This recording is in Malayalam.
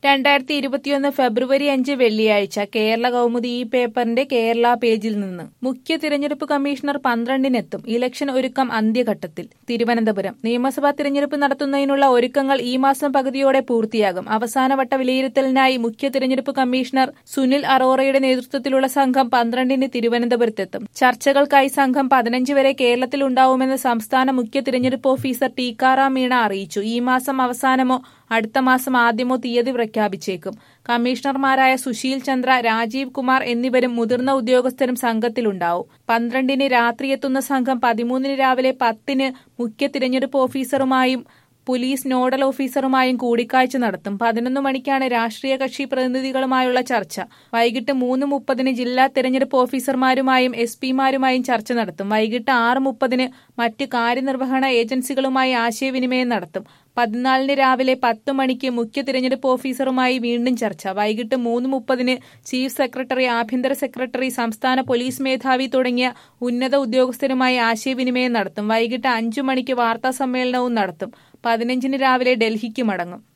രണ്ടായിരത്തി ഇരുപത്തിയൊന്ന് ഫെബ്രുവരി അഞ്ച് വെള്ളിയാഴ്ച കേരള കൗമുദി ഈ പേപ്പറിന്റെ കേരള പേജിൽ നിന്ന് മുഖ്യ തിരഞ്ഞെടുപ്പ് കമ്മീഷണർ പന്ത്രണ്ടിനെത്തും ഇലക്ഷൻ ഒരുക്കം അന്ത്യഘട്ടത്തിൽ തിരുവനന്തപുരം നിയമസഭാ തിരഞ്ഞെടുപ്പ് നടത്തുന്നതിനുള്ള ഒരുക്കങ്ങൾ ഈ മാസം പകുതിയോടെ പൂർത്തിയാകും അവസാനവട്ട വിലയിരുത്തലിനായി മുഖ്യ തിരഞ്ഞെടുപ്പ് കമ്മീഷണർ സുനിൽ അറോറയുടെ നേതൃത്വത്തിലുള്ള സംഘം പന്ത്രണ്ടിന് തിരുവനന്തപുരത്തെത്തും ചർച്ചകൾക്കായി സംഘം പതിനഞ്ച് വരെ കേരളത്തിൽ ഉണ്ടാവുമെന്ന് സംസ്ഥാന മുഖ്യ തിരഞ്ഞെടുപ്പ് ഓഫീസർ ടീക്കാറാം മീണ അറിയിച്ചു ഈ മാസം അവസാനമോ അടുത്ത മാസം ആദ്യമോ തീയതി പ്രഖ്യാപിച്ചേക്കും കമ്മീഷണർമാരായ സുശീൽ ചന്ദ്ര രാജീവ് കുമാർ എന്നിവരും മുതിർന്ന ഉദ്യോഗസ്ഥരും സംഘത്തിലുണ്ടാവും പന്ത്രണ്ടിന് രാത്രിയെത്തുന്ന സംഘം പതിമൂന്നിന് രാവിലെ പത്തിന് മുഖ്യ തിരഞ്ഞെടുപ്പ് ഓഫീസറുമായും പോലീസ് നോഡൽ ഓഫീസറുമായും കൂടിക്കാഴ്ച നടത്തും പതിനൊന്ന് മണിക്കാണ് രാഷ്ട്രീയ കക്ഷി പ്രതിനിധികളുമായുള്ള ചർച്ച വൈകിട്ട് മൂന്ന് മുപ്പതിന് ജില്ലാ തെരഞ്ഞെടുപ്പ് ഓഫീസർമാരുമായും എസ് പിമാരുമായും ചർച്ച നടത്തും വൈകിട്ട് ആറ് മുപ്പതിന് മറ്റ് കാര്യനിർവഹണ ഏജൻസികളുമായി ആശയവിനിമയം നടത്തും പതിനാലിന് രാവിലെ പത്ത് മണിക്ക് മുഖ്യ തിരഞ്ഞെടുപ്പ് ഓഫീസറുമായി വീണ്ടും ചർച്ച വൈകിട്ട് മൂന്ന് മുപ്പതിന് ചീഫ് സെക്രട്ടറി ആഭ്യന്തര സെക്രട്ടറി സംസ്ഥാന പോലീസ് മേധാവി തുടങ്ങിയ ഉന്നത ഉദ്യോഗസ്ഥരുമായി ആശയവിനിമയം നടത്തും വൈകിട്ട് അഞ്ചു മണിക്ക് വാർത്താ സമ്മേളനവും നടത്തും പതിനഞ്ചിന് രാവിലെ ഡൽഹിക്ക് മടങ്ങും